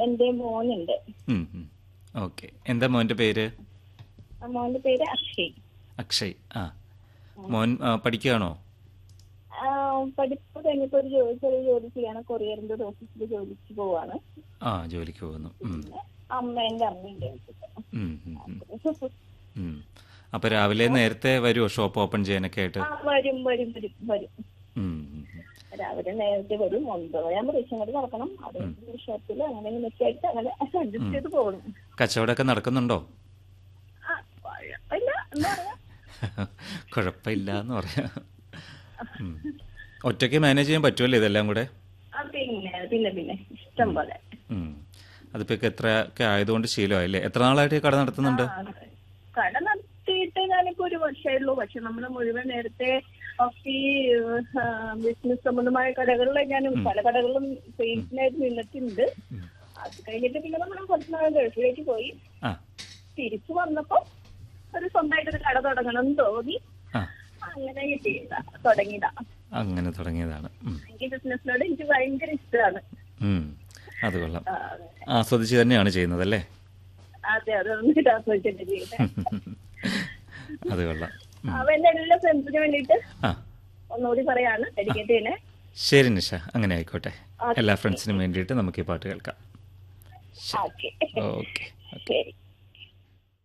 എന്റെ മോനുണ്ട് ഓക്കെ എന്താ മോൻ്റെ പേര് ആ മോന്റെ പേര് അക്ഷയ് അക്ഷയ് ആ മോൻ ആ, പഠിക്കുകയാണോ ആ, പഠിപ്പ് കഴിഞ്ഞപ്പോ ഒരു ജോലി ചെറിയ ജോലി ചെയ്യാണ് കൊറിയറിന്റെ ഒരു ഓഫീസിൽ ജോലിക്ക് പോവാണ് ആ ജോലിക്ക് പോകുന്നു ഉം. അമ്മ എന്റെ അമ്മയുടെ ഉം, ഉം, ഉം. ഉം. അപ്പൊ രാവിലെ നേരത്തെ വരുമോ ഷോപ്പ് ഓപ്പൺ ചെയ്യാനൊക്കെ ആയിട്ട് ആ വരും വരും വരും വരും ഉം, ഉം, ഉം. രാവിലെ നേരത്തെ വരും ഒമ്പതാകുമ്പോൾ റേഷൻ കട നടക്കണം അത് ഷോപ്പിൽ അങ്ങനെ ഇങ്ങനെയൊക്കെ ആയിട്ട് അങ്ങനെ അഡ്ജസ്റ്റ് ചെയ്ത് പോകണം കച്ചവടമൊക്കെ നടക്കുന്നുണ്ടോ ആ, കുഴപ്പമില്ല എന്താ പറയാ കുഴപ്പമില്ല എന്ന് പറയാം ഉം. ഒറ്റയ്ക്ക് മാനേജ് ചെയ്യാൻ പറ്റുമല്ലോ ഇതെല്ലാം കൂടെ ആ, പിന്നെ പിന്നെ പിന്നെ ഇഷ്ടം പോലെ ഉം. അതിപ്പോ ഒക്കെ എത്ര ഒക്കെ ആയതുകൊണ്ട് ശീലമായില്ലേ എത്ര നാളായിട്ട് ഈ കട നടത്തുന്നുണ്ട് ആ, കട നടത്തിയിട്ട് ഞാനിപ്പോ ഒരു വർഷമേ ഉള്ളൂ പക്ഷെ നമ്മള് മുഴുവൻ നേരത്തെ ഒക്കെ ഈ ബിസിനസ് സംബന്ധമായ കടകളിൽ ഞാൻ പല കടകളിലും സെയിൽസിനായിട്ട് നിന്നിട്ടുണ്ട് അത് കഴിഞ്ഞിട്ട് പിന്നെ നമ്മൾ കുറച്ച് നാൾ ഗൾഫിലേക്ക് പോയി ആ തിരിച്ചു വന്നപ്പോ ഒരു സ്വന്തമായിട്ടൊരു കട തുടങ്ങണം എന്ന് തോന്നി ആ അങ്ങനെ ചെയ്ത തുടങ്ങിയതാ അങ്ങനെ തുടങ്ങിയതാണ് ഉം. എനിക്ക് ബിസിനസ്സിനോട് എനിക്ക് ഭയങ്കര ഇഷ്ടമാണ് ഉം. അത് കൊള്ളാം ആസ്വദിച്ച് തന്നെയാണ് ചെയ്യുന്നത് അല്ലേ അതെ അതെ ഒന്നിട്ട് ആസ്വദിച്ചിട്ട് ചെയ്തത് അത് കൊള്ളാം ഉം. അവ എന്റെ എല്ലാ ഫ്രണ്ട്സിന് വേണ്ടിയിട്ട് ആ ഒന്നുകൂടി പറയാണ് ഡെഡിക്കേറ്റ് ചെയ്യണേ ശരി നിഷ അങ്ങനെ ആയിക്കോട്ടെ ഓക്കേ. എല്ലാ ഫ്രണ്ട്സിനും വേണ്ടിയിട്ട് നമുക്ക് ഈ പാട്ട് കേൾക്കാം ഓക്കെ ഓക്കെ ശരി